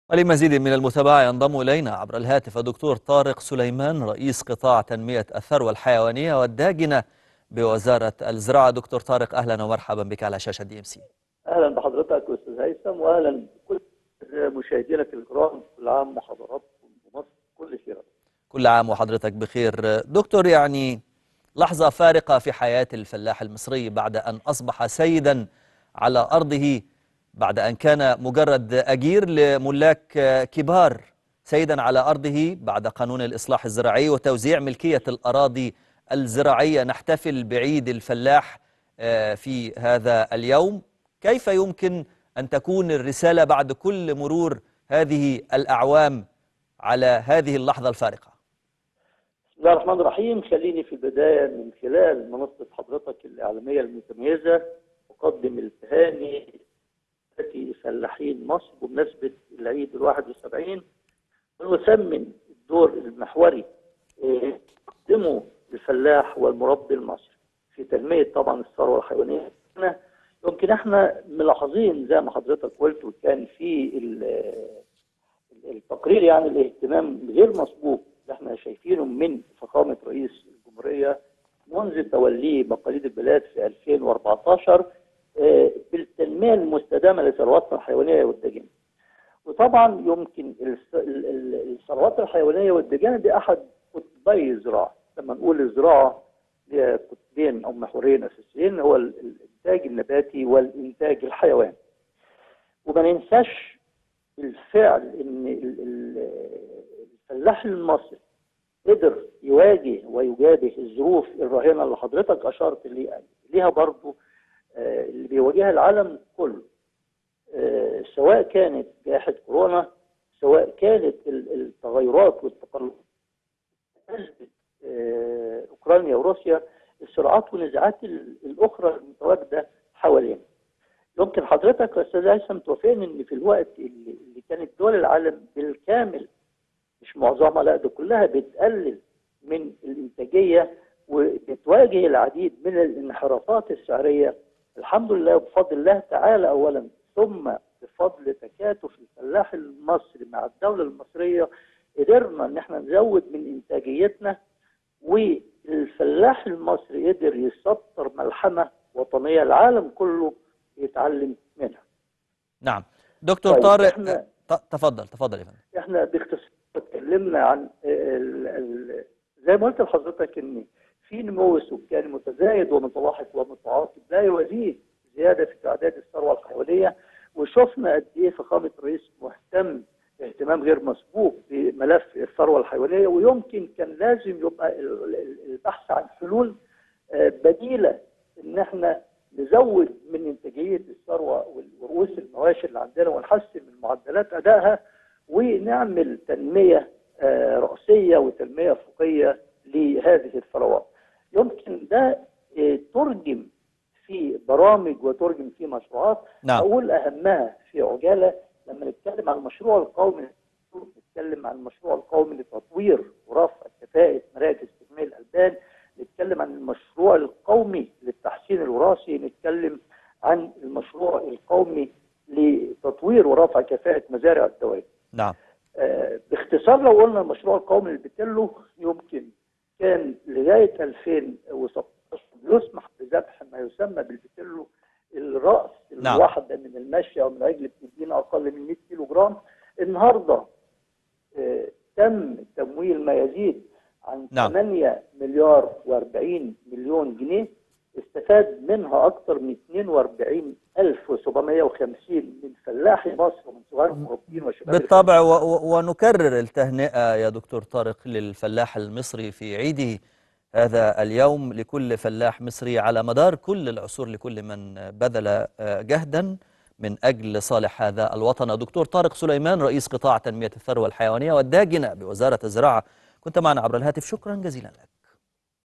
ولمزيد من المتابعة ينضم إلينا عبر الهاتف الدكتور طارق سليمان رئيس قطاع تنمية الثروة الحيوانية والداجنة بوزارة الزراعة دكتور طارق أهلا ومرحبا بك على شاشة دي ام سي اهلا بحضرتك استاذ هيثم واهلا بكل مشاهدينك الكرام كل عام وحضراتكم ومصر كل خير كل عام وحضرتك بخير دكتور يعني لحظة فارقة في حياة الفلاح المصري بعد أن أصبح سيدا على أرضه بعد أن كان مجرد أجير لملاك كبار سيدا على أرضه بعد قانون الإصلاح الزراعي وتوزيع ملكية الأراضي الزراعية نحتفل بعيد الفلاح في هذا اليوم كيف يمكن أن تكون الرسالة بعد كل مرور هذه الأعوام على هذه اللحظة الفارقة بسم الله الرحمن الرحيم خليني في البداية من خلال منصة حضرتك الإعلامية المتميزة أقدم التهاني التي فلاحين مصر بمناسبة العيد الواحد والسبعين ونثمن الدور المحوري يقدمه الفلاح والمربي المصري في تنمية طبعا الثروة الحيوانية يمكن احنا ملاحظين زي ما حضرتك قلت وكان في التقرير يعني الاهتمام غير مسبوق اللي احنا شايفينه من فخامة رئيس الجمهورية منذ توليه مقاليد البلاد في 2014 بالتنمية المستدامة لثرواتنا الحيوانية والدجاجة. وطبعا يمكن الثروات الحيوانية والدجاجة دي أحد قطبي الزراعة لما نقول الزراعة ليها قطبين أو محورين أساسيين هو الإنتاج النباتي والإنتاج الحيواني. وما ننساش بالفعل إن الفلاح المصري قدر يواجه ويجابه الظروف الرهينة اللي حضرتك أشرت ليها برضه اللي بيواجهها العالم كله سواء كانت جائحة كورونا سواء كانت التغيرات والتقلبات أوكرانيا وروسيا الصراعات والنزاعات الأخرى المتواجدة حوالينا يمكن حضرتك يا أستاذ هيثم توافقني إن في الوقت اللي, اللي كانت دول العالم بالكامل مش معظمها لا ده كلها بتقلل من الإنتاجية وبتواجه العديد من الانحرافات السعرية الحمد لله بفضل الله تعالى اولا ثم بفضل تكاتف الفلاح المصري مع الدوله المصريه قدرنا ان احنا نزود من انتاجيتنا والفلاح المصري قدر يسطر ملحمه وطنيه العالم كله يتعلم منها. نعم دكتور طيب طارق احنا تفضل تفضل يا فندم. احنا باختصار اتكلمنا عن ال ال زي ما قلت لحضرتك ان في نمو سكاني متزايد ومتلاحق ومتعاقب لا يوازيه زياده في تعداد الثروه الحيوانيه وشفنا قد ايه فخامه الرئيس مهتم اهتمام غير مسبوق بملف الثروه الحيوانيه ويمكن كان لازم يبقى البحث عن حلول بديله ان احنا نزود من انتاجيه الثروه ورؤوس المواشي اللي عندنا ونحسن من معدلات ادائها ونعمل تنميه راسيه وتنميه افقيه لهذه الثروات. يمكن ده ترجم في برامج وترجم في مشروعات نعم. اقول اهمها في عجاله لما نتكلم عن المشروع القومي نتكلم عن المشروع القومي لتطوير ورفع كفاءه مراكز تنميه الالبان نتكلم عن المشروع القومي للتحسين الوراثي نتكلم عن المشروع القومي لتطوير ورفع كفاءه مزارع الدواب نعم آه باختصار لو قلنا المشروع القومي للبتلو يمكن كان لغايه 2016 يسمح بذبح ما يسمى بالبتلو الراس نعم. الواحده من الماشيه او من العجل بتدينا اقل من 100 كيلو جرام النهارده آه تم تمويل ما يزيد عن نعم. 8 مليار و40 مليون جنيه استفاد منها اكثر من 42750 من فلاحي مصر ومن صغار المربين وشباب بالطبع و... و... ونكرر التهنئة يا دكتور طارق للفلاح المصري في عيده هذا اليوم لكل فلاح مصري على مدار كل العصور لكل من بذل جهدا من أجل صالح هذا الوطن دكتور طارق سليمان رئيس قطاع تنمية الثروة الحيوانية والداجنة بوزارة الزراعة كنت معنا عبر الهاتف شكرا جزيلا لك